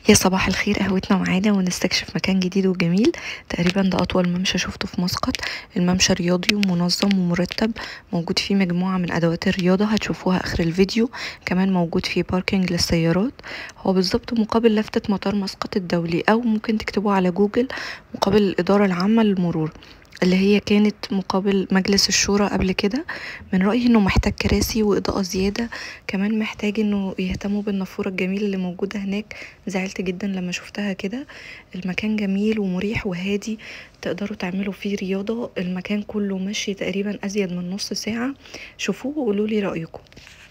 يا صباح الخير قهوتنا معانا ونستكشف مكان جديد وجميل تقريبا ده أطول ممشى شفته في مسقط الممشى رياضي ومنظم ومرتب موجود فيه مجموعة من أدوات الرياضة هتشوفوها آخر الفيديو كمان موجود فيه باركينج للسيارات هو بالظبط مقابل لفتة مطار مسقط الدولي أو ممكن تكتبوا على جوجل مقابل الإدارة العامة للمرور اللي هي كانت مقابل مجلس الشورى قبل كده من رأيي انه محتاج كراسي وإضاءة زيادة كمان محتاج انه يهتموا بالنافورة الجميلة اللي موجودة هناك زعلت جدا لما شفتها كده المكان جميل ومريح وهادي تقدروا تعملوا فيه رياضة المكان كله مشي تقريبا أزيد من نص ساعة شوفوه وقولولي رأيكم